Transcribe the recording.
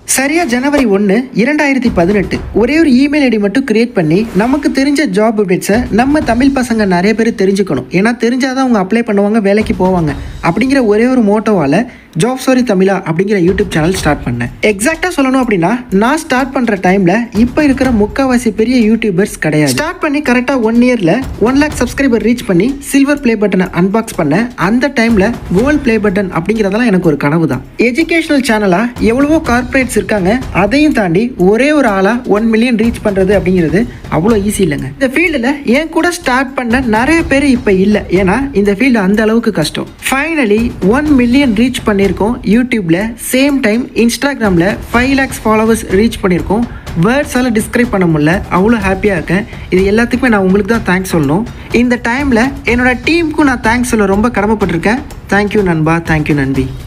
சரியா ஜனவரி ஒன்று இரண்டாயிரத்தி பதினெட்டு ஒரே ஒரு இமெயில் ஐடி மட்டும் கிரியேட் பண்ணி நமக்கு தெரிஞ்ச ஜாப் அப்டேட்ஸை நம்ம தமிழ் பசங்க நிறைய பேர் தெரிஞ்சுக்கணும் ஏன்னா தெரிஞ்சாதான் அவங்க அப்ளை பண்ணுவாங்க வேலைக்கு போவாங்க அப்படிங்கிற ஒரே ஒரு மோட்டோவால் ஜாப் சாரி தமிழா அப்படிங்கிற யூடியூப் சேனல் ஸ்டார்ட் பண்ணேன் எக்ஸாக்டாக சொல்லணும் அப்படின்னா நான் ஸ்டார்ட் பண்ணுற டைமில் இப்போ இருக்கிற முக்காவாசி பெரிய யூடியூபர்ஸ் கிடையாது ஸ்டார்ட் பண்ணி கரெக்டாக ஒன் இயரில் ஒன் லேக் சப்ஸ்கிரைபர் ரீச் பண்ணி சில்வர் ப்ளே பட்டனை அன்பாக்ஸ் பண்ணேன் அந்த டைமில் கோல்ட் ப்ளே பட்டன் அப்படிங்கிறதெல்லாம் எனக்கு ஒரு கனவு தான் எஜுகேஷனல் சேனலாக எவ்வளவோ கார்ப்பரேட்ஸ் இருக்காங்க அதையும் தாண்டி ஒரே ஒரு ஆளாக ஒன் மில்லியன் ரீச் பண்ணுறது அப்படிங்கிறது அவ்வளோ ஈஸி இல்லைங்க இந்த ஃபீல்டில் என் கூட ஸ்டார்ட் பண்ண நிறைய பேர் இப்போ இல்லை ஏன்னா இந்த ஃபீல்டு அந்த அளவுக்கு கஷ்டம் ஃபைனலி ஒன் மில்லியன் ரீச் பண்ணியிருக்கோம் யூடியூப்பில் சேம் டைம் இன்ஸ்டாகிராமில் ஃபைவ் லேக்ஸ் ஃபாலோவர்ஸ் ரீச் பண்ணியிருக்கோம் வேர்ட்ஸால் டிஸ்கிரைப் பண்ண முடியல அவ்வளோ ஹாப்பியாக இருக்கேன் இது எல்லாத்துக்குமே நான் உங்களுக்கு தான் தேங்க்ஸ் சொல்லணும் இந்த டைமில் என்னோட டீமுக்கும் நான் தேங்க்ஸ் சொல்ல ரொம்ப கடமைப்பட்டிருக்கேன் தேங்க்யூ நண்பா தேங்க்யூ நண்பி